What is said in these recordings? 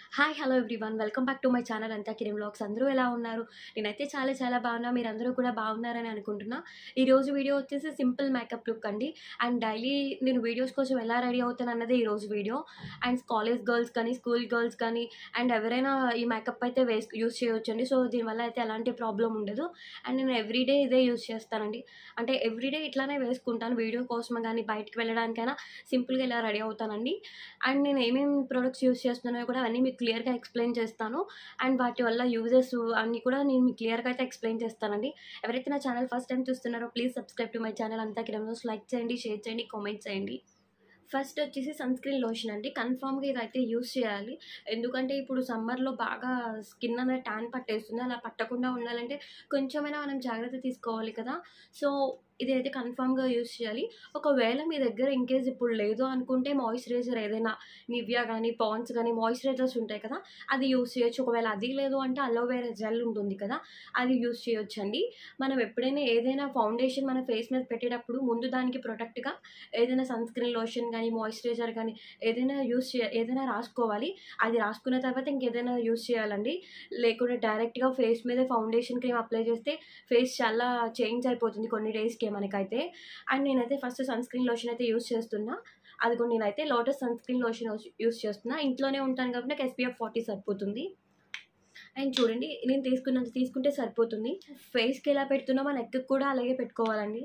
hi hello everyone welcome back to my channel అంతా కిరిమ్ vlogs అందరూ ఎలా ఉన్నారు నేనైతే చాలా చాలా బాగున్నా మీరందరూ కూడా బాగున్నారని అనుకుంటున్నా ఈరోజు వీడియో వచ్చేసి సింపుల్ మేకప్ లుక్ అండి అండ్ డైలీ నేను వీడియోస్ కోసం ఎలా రెడీ అవుతాను అన్నది ఈరోజు వీడియో అండ్ కాలేజ్ గర్ల్స్ కానీ స్కూల్ గర్ల్స్ కానీ అండ్ ఎవరైనా ఈ మేకప్ అయితే వేస్ యూస్ చేయొచ్చండి సో దీనివల్ల అయితే ఎలాంటి ప్రాబ్లం ఉండదు అండ్ నేను ఎవ్రీడే ఇదే యూస్ చేస్తానండి అంటే ఎవ్రీడే ఇట్లానే వేసుకుంటాను వీడియో కోసం కానీ బయటికి వెళ్ళడానికైనా సింపుల్గా ఇలా రెడీ అవుతానండి అండ్ నేను ఏమేమి ప్రొడక్ట్స్ యూస్ చేస్తున్నానో కూడా అవన్నీ మీకు క్లియర్గా ఎక్స్ప్లెయిన్ చేస్తాను అండ్ వాటి వల్ల యూజెస్ అన్నీ కూడా నేను మీకు క్లియర్గా అయితే ఎక్స్ప్లెయిన్ చేస్తానండి ఎవరైతే నా ఛానల్ ఫస్ట్ టైం చూస్తున్నారో please subscribe to my channel అంతా కిరమ్స్ లైక్ చేయండి షేర్ చేయండి కామెంట్ చేయండి ఫస్ట్ వచ్చేసి సన్ స్క్రీన్ లోషన్ అండి కన్ఫామ్గా ఇదైతే యూస్ చేయాలి ఎందుకంటే ఇప్పుడు సమ్మర్లో బాగా స్కిన్ అనేది ట్యాన్ పట్టేస్తుంది అలా పట్టకుండా ఉండాలంటే కొంచెమైనా మనం జాగ్రత్త తీసుకోవాలి కదా సో ఇది అయితే కన్ఫామ్గా యూస్ చేయాలి ఒకవేళ మీ దగ్గర ఇన్కేస్ ఇప్పుడు లేదు అనుకుంటే మాయిశ్చరైజర్ ఏదైనా నివ్యా కానీ పాన్స్ కానీ మాయిశ్చరైజర్స్ ఉంటాయి కదా అది యూస్ చేయొచ్చు ఒకవేళ అది లేదు అంటే అలోవేరా జెల్ ఉంటుంది కదా అది యూస్ చేయొచ్చండి మనం ఎప్పుడైనా ఏదైనా ఫౌండేషన్ మన ఫేస్ మీద పెట్టేటప్పుడు ముందు దానికి ప్రొటెక్ట్గా ఏదైనా సన్ స్క్రీన్ లోషన్ కానీ మాయిశ్చరైజర్ కానీ ఏదైనా యూస్ చే ఏదైనా రాసుకోవాలి అది రాసుకున్న తర్వాత ఇంకేదైనా యూస్ చేయాలండి లేకుంటే డైరెక్ట్గా ఫేస్ మీద ఫౌండేషన్ క్రీమ్ అప్లై చేస్తే ఫేస్ చాలా చేంజ్ అయిపోతుంది కొన్ని డేస్కి మనకైతే అండ్ నేనైతే ఫస్ట్ సన్ స్క్రీన్ లోషన్ అయితే యూస్ చేస్తున్నా అది కూడా నేనైతే Lotus sun screen lotion use చేస్తున్నా ఇంట్లోనే ఉంటాను కాబట్టి నాకు ఎస్పీఎఫ్ ఫార్టీ సరిపోతుంది అండ్ చూడండి నేను తీసుకున్నంత తీసుకుంటే సరిపోతుంది ఫేస్కి ఎలా పెడుతున్నామో నెక్కి కూడా అలాగే పెట్టుకోవాలండి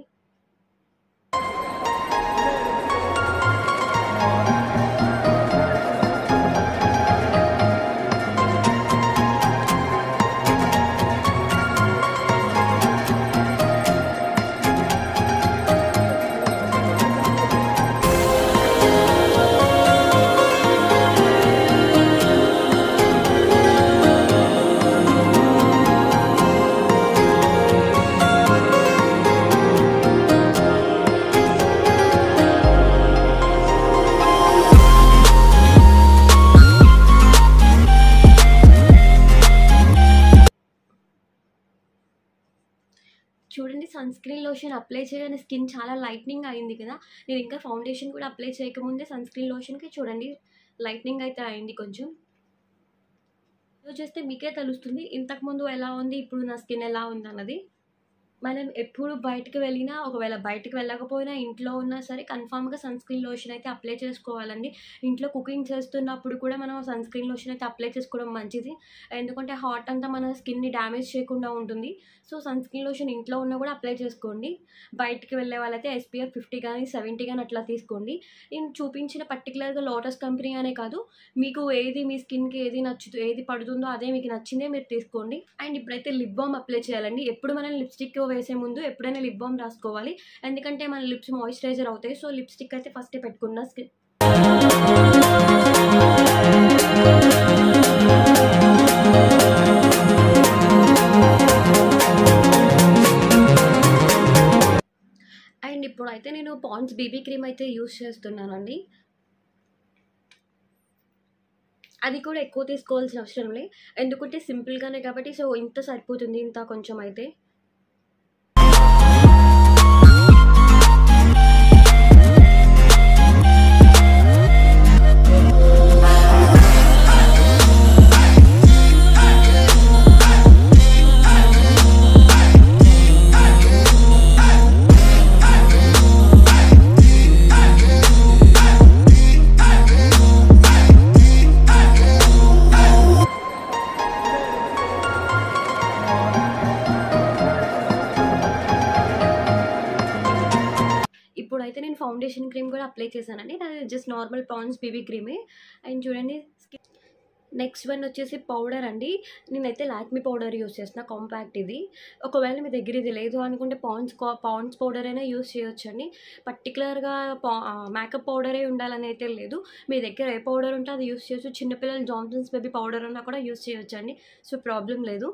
చూడండి సన్ స్క్రీన్ లోషన్ అప్లై చేయగానే స్కిన్ చాలా లైట్నింగ్ అయింది కదా నేను ఇంకా ఫౌండేషన్ కూడా అప్లై చేయకముందే సన్ స్క్రీన్ లోషన్కి చూడండి లైట్నింగ్ అయితే అయింది కొంచెం యూజ్ చేస్తే మీకే తెలుస్తుంది ఇంతకుముందు ఎలా ఉంది ఇప్పుడు నా స్కిన్ ఎలా ఉంది అన్నది మనం ఎప్పుడు బయటకు వెళ్ళినా ఒకవేళ బయటకు వెళ్ళకపోయినా ఇంట్లో ఉన్నా సరే కన్ఫామ్గా సన్ స్క్రీన్ లోషన్ అయితే అప్లై చేసుకోవాలండి ఇంట్లో కుకింగ్ చేస్తున్నప్పుడు కూడా మనం సన్ స్క్రీన్ లోషన్ అయితే అప్లై చేసుకోవడం మంచిది ఎందుకంటే హాట్ అంతా మన స్కిన్ని డ్యామేజ్ చేయకుండా ఉంటుంది సో సన్ స్క్రీన్ లోషన్ ఇంట్లో ఉన్నా కూడా అప్లై చేసుకోండి బయటికి వెళ్ళే వాళ్ళైతే ఎస్పీఎఫ్ ఫిఫ్టీ కానీ సెవెంటీ కానీ అట్లా తీసుకోండి నేను చూపించిన పర్టికులర్గా లోటస్ కంపెనీ అనే కాదు మీకు ఏది మీ స్కిన్కి ఏది నచ్చుతూ ఏది పడుతుందో అదే మీకు నచ్చిందే మీరు తీసుకోండి అండ్ ఇప్పుడైతే లిప్ బామ్ అప్లై చేయాలండి ఎప్పుడు మనం లిప్స్టిక్ వేసే ముందు ఎప్పుడైనా లిప్ బామ్ రాసుకోవాలి ఎందుకంటే మన లిప్స్ మాయిశ్చరైజర్ అవుతాయి సో లిప్స్టిక్ అయితే ఫస్ట్ పెట్టుకున్న స్కిన్ అండ్ ఇప్పుడైతే నేను పాండ్స్ బీబీ క్రీమ్ అయితే యూస్ చేస్తున్నానండి అది కూడా ఎక్కువ తీసుకోవాల్సిన అవసరం లేదు ఎందుకంటే సింపుల్గానే కాబట్టి సో ఇంత సరిపోతుంది ఇంత కొంచెం అయితే ఇప్పుడైతే నేను ఫౌండేషన్ క్రీమ్ కూడా అప్లై చేశానండి నాది జస్ట్ నార్మల్ పాండ్స్ బేబీ క్రీమే అండ్ చూడండి స్కిన్ నెక్స్ట్ వన్ వచ్చేసి పౌడర్ అండి నేనైతే లాక్మీ పౌడర్ యూస్ చేసిన కాంపాక్ట్ ఇది ఒకవేళ మీ దగ్గర ఇది లేదు అనుకుంటే పాండ్స్ పాండ్స్ పౌడర్ అయినా యూస్ చేయొచ్చండి పర్టికులర్గా పా మేకప్ పౌడరే ఉండాలని అయితే లేదు మీ దగ్గర ఏ పౌడర్ ఉంటే అది యూస్ చేయొచ్చు చిన్నపిల్లలు జాన్సన్స్ బేబీ పౌడర్ ఉన్నా కూడా యూస్ చేయొచ్చండి సో ప్రాబ్లం లేదు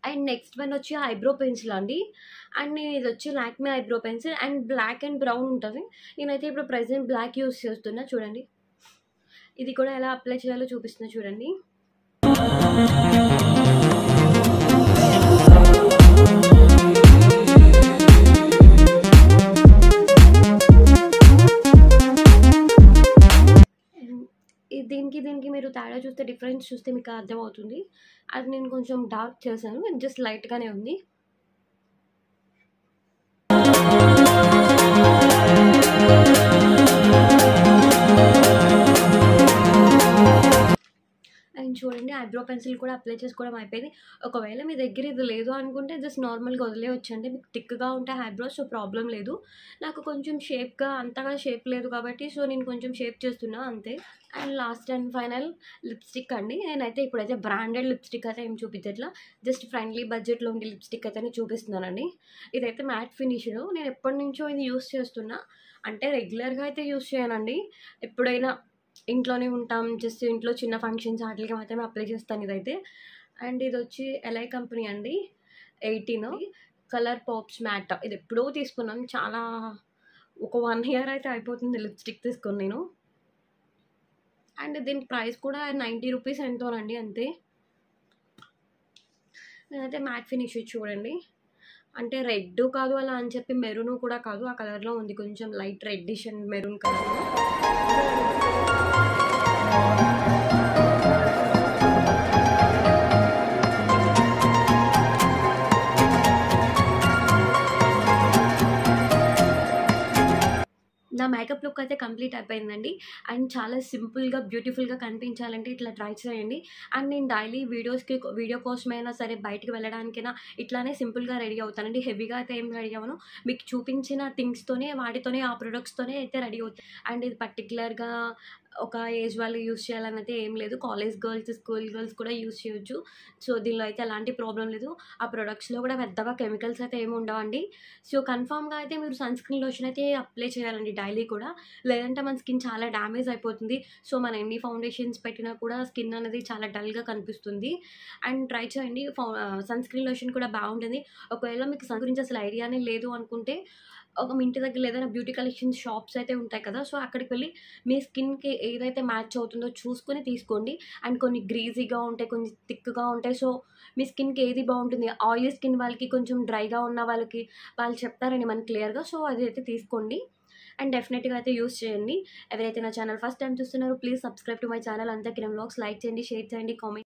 అండ్ నెక్స్ట్ వన్ వచ్చి ఐబ్రో పెన్సిల్ అండి అండ్ నేను ఇది వచ్చి Lakme eyebrow pencil and black and brown ఉంటుంది నేనైతే ఇప్పుడు ప్రజెంట్ బ్లాక్ యూస్ చేస్తున్నా చూడండి ఇది కూడా ఎలా అప్లై చేయాలో చూపిస్తున్నా చూడండి ఇది దీనికి దీనికి మీరు తేడా చూస్తే డిఫరెన్స్ చూస్తే మీకు అర్థమవుతుంది అది నేను కొంచెం డార్క్ చేశాను జస్ట్ లైట్గానే ఉంది అండ్ చూడండి ఐబ్రో పెన్సిల్ కూడా అప్లై చేసుకోవడం అయిపోయింది ఒకవేళ మీ దగ్గర ఇది లేదు అనుకుంటే జస్ట్ నార్మల్గా వదిలేయొచ్చండి మీకు థిక్గా ఉంటే ఐబ్రోస్ సో ప్రాబ్లం లేదు నాకు కొంచెం షేప్గా అంతగా షేప్ లేదు కాబట్టి సో నేను కొంచెం షేప్ చేస్తున్నా అంతే and last and final lipstick అండి నేనైతే ఇప్పుడైతే బ్రాండెడ్ లిప్స్టిక్ అయితే ఏం చూపించట్లా జస్ట్ ఫ్రెండ్లీ బడ్జెట్లో ఉండే లిప్స్టిక్ అయితే చూపిస్తున్నానండి ఇదైతే మ్యాట్ ఫినిష్ నేను ఎప్పటి నుంచో ఇది యూస్ చేస్తున్నా అంటే రెగ్యులర్గా అయితే యూస్ చేయనండి ఎప్పుడైనా ఇంట్లోనే ఉంటాం జస్ట్ ఇంట్లో చిన్న ఫంక్షన్స్ వాటికి మాత్రమే అప్లై చేస్తాను ఇదైతే అండ్ ఇది వచ్చి ఎల్ఐ కంపెనీ అండి ఎయిటీన్ కలర్ పాప్స్ మ్యాట్ ఇది ఎప్పుడో తీసుకున్నాను చాలా ఒక వన్ ఇయర్ అయితే అయిపోతుంది లిప్స్టిక్ తీసుకుని నేను అండ్ దీని ప్రైస్ కూడా నైంటీ రూపీస్ ఎంతోనండి అంతే నేనైతే మ్యాట్ ఫినిష్ చూడండి అంటే రెడ్ కాదు అలా అని చెప్పి మెరూన్ కూడా కాదు ఆ కలర్లో ఉంది కొంచెం లైట్ రెడ్డిష్ అండ్ మెరూన్ కలర్లో నా మేకప్ లుక్ అయితే కంప్లీట్ అయిపోయిందండి అండ్ చాలా సింపుల్గా బ్యూటిఫుల్గా కనిపించాలంటే ఇట్లా ట్రై చేయండి అండ్ నేను డైలీ వీడియోస్కి వీడియో కోసమైనా సరే బయటికి వెళ్ళడానికైనా ఇట్లానే సింపుల్గా రెడీ అవుతానండి హెవీగా అయితే ఏం రెడీ అవ్వను మీకు చూపించిన థింగ్స్తోనే వాటితోనే ఆ ప్రొడక్ట్స్తోనే అయితే రెడీ అవుతాయి అండ్ ఇది పర్టికులర్గా ఒక ఏజ్ వాళ్ళు యూస్ చేయాలని అయితే ఏం లేదు కాలేజ్ గర్ల్స్ స్కూల్ గర్ల్స్ కూడా యూస్ చేయొచ్చు సో దీనిలో అయితే ఎలాంటి ప్రాబ్లం లేదు ఆ ప్రొడక్ట్స్లో కూడా పెద్దగా కెమికల్స్ అయితే ఏమి ఉండవండి సో కన్ఫామ్గా అయితే మీరు సన్ స్క్రీన్ లోషన్ అయితే అప్లై చేయాలండి డైలీ కూడా లేదంటే మన స్కిన్ చాలా డ్యామేజ్ అయిపోతుంది సో మన ఎన్ని ఫౌండేషన్స్ పెట్టినా కూడా స్కిన్ అనేది చాలా డల్గా కనిపిస్తుంది అండ్ ట్రై చేయండి సన్ స్క్రీన్ లోషన్ కూడా బాగుంటుంది ఒకవేళ మీకు సన్ గురించి అసలు ఐడియానే లేదు అనుకుంటే ఒక మీ ఇంటి దగ్గర ఏదైనా బ్యూటీ కలెక్షన్ షాప్స్ అయితే ఉంటాయి కదా సో అక్కడికి వెళ్ళి మీ స్కిన్కి ఏదైతే మ్యాచ్ అవుతుందో చూసుకొని తీసుకోండి అండ్ కొన్ని గ్రీజీగా ఉంటాయి కొన్ని థిక్గా ఉంటాయి సో మీ స్కిన్కి ఏది బాగుంటుంది ఆయిలీ స్కిన్ వాళ్ళకి కొంచెం డ్రైగా ఉన్న వాళ్ళకి వాళ్ళు చెప్తారండి మనకి క్లియర్గా సో అది అయితే తీసుకోండి అండ్ డెఫినెట్గా అయితే యూస్ చేయండి ఎవరైతే నా ఛానల్ ఫస్ట్ టైం చూస్తున్నారో please subscribe to my channel అంతా కిరణ్ వ్లాగ్స్ లైక్ చేయండి షేర్ చేయండి కామెంట్